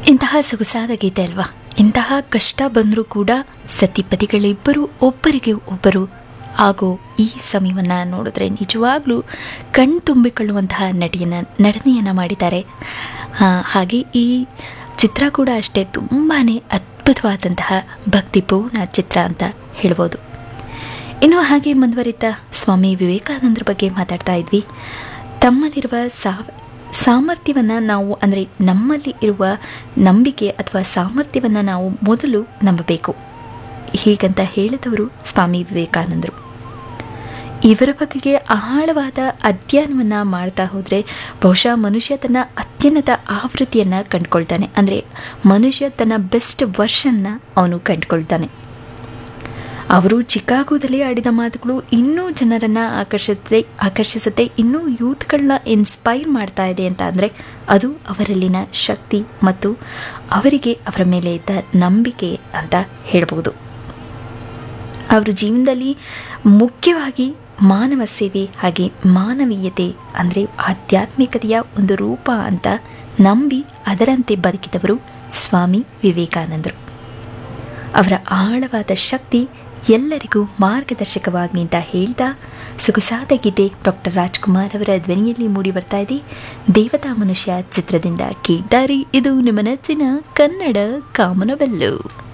ಇಂತಹ ಸೊಗಸಾದ ಗೀತೆ ಅಲ್ವಾ ಇಂತಹ ಕಷ್ಟ ಬಂದರೂ ಕೂಡ ಸತಿಪತಿಗಳಿಬ್ಬರು ಒಬ್ಬರಿಗೆ ಒಬ್ಬರು ಆಗೋ ಈ ಸಮಯವನ್ನು ನೋಡಿದ್ರೆ ನಿಜವಾಗ್ಲೂ ಕಣ್ ತುಂಬಿಕೊಳ್ಳುವಂತಹ ನಟಿಯನ್ನ ನಟನೆಯನ್ನು ಮಾಡಿದ್ದಾರೆ ಆ, ಹಾಗೆ ಈ ಚಿತ್ರ ಕೂಡ ಅಷ್ಟೇ ತುಂಬಾ ಅದ್ಭುತವಾದಂತಹ ಭಕ್ತಿಪೂರ್ಣ ಚಿತ್ರ ಅಂತ ಹೇಳ್ಬೋದು ಇನ್ನು ಹಾಗೆ ಮುಂದುವರಿತ ಸ್ವಾಮಿ ವಿವೇಕಾನಂದರ ಬಗ್ಗೆ ಮಾತಾಡ್ತಾ ಇದ್ವಿ ತಮ್ಮಲ್ಲಿರುವ ಸಾವ ಸಾಮರ್ಥ್ಯವನ್ನು ನಾವು ಅಂದರೆ ನಮ್ಮಲ್ಲಿ ಇರುವ ನಂಬಿಕೆ ಅಥವಾ ಸಾಮರ್ಥ್ಯವನ್ನು ನಾವು ಮೊದಲು ನಂಬಬೇಕು ಹೀಗಂತ ಹೇಳಿದವರು ಸ್ವಾಮಿ ವಿವೇಕಾನಂದರು ಇವರ ಬಗೆಗೆ ಆಳವಾದ ಅಧ್ಯಯನವನ್ನು ಮಾಡ್ತಾ ಹೋದರೆ ಬಹುಶಃ ಮನುಷ್ಯ ತನ್ನ ಅತ್ಯುನ್ನತ ಆವೃತ್ತಿಯನ್ನು ಕಂಡುಕೊಳ್ತಾನೆ ಅಂದರೆ ಮನುಷ್ಯ ತನ್ನ ಬೆಸ್ಟ್ ವರ್ಷನ್ನ ಅವನು ಕಂಡುಕೊಳ್ತಾನೆ ಅವರು ಚಿಕಾಗೋದಲ್ಲಿ ಆಡಿದ ಮಾತುಗಳು ಇನ್ನೂ ಜನರನ್ನು ಆಕರ್ಷಿಸುತ್ತೆ ಆಕರ್ಷಿಸುತ್ತೆ ಇನ್ನೂ ಯೂತ್ಗಳನ್ನ ಇನ್ಸ್ಪೈರ್ ಮಾಡ್ತಾ ಇದೆ ಅಂತ ಅಂದರೆ ಅದು ಅವರಲ್ಲಿನ ಶಕ್ತಿ ಮತ್ತು ಅವರಿಗೆ ಅವರ ಮೇಲೆ ಇದ್ದ ನಂಬಿಕೆ ಅಂತ ಹೇಳ್ಬೋದು ಅವರ ಜೀವನದಲ್ಲಿ ಮುಖ್ಯವಾಗಿ ಮಾನವ ಸೇವೆ ಹಾಗೆ ಮಾನವೀಯತೆ ಅಂದರೆ ಆಧ್ಯಾತ್ಮಿಕತೆಯ ಒಂದು ರೂಪ ಅಂತ ನಂಬಿ ಅದರಂತೆ ಬದುಕಿದವರು ಸ್ವಾಮಿ ವಿವೇಕಾನಂದರು ಅವರ ಆಳವಾದ ಶಕ್ತಿ ಎಲ್ಲರಿಗೂ ಮಾರ್ಗದರ್ಶಕವಾಗಲಿ ಅಂತ ಹೇಳ್ತಾ ಸೊಗಸಾದ ಗೀತೆ ಡಾಕ್ಟರ್ ರಾಜ್ಕುಮಾರ್ ಅವರ ಧ್ವನಿಯಲ್ಲಿ ಮೂಡಿ ಬರ್ತಾ ಇದೆ ದೇವತಾ ಮನುಷ್ಯ ಚಿತ್ರದಿಂದ ಕೇಳಿದ್ದಾರೆ ಇದು ನಿಮ್ಮ ನೆಚ್ಚಿನ ಕನ್ನಡ ಕಾಮನವೆಲ್ಲು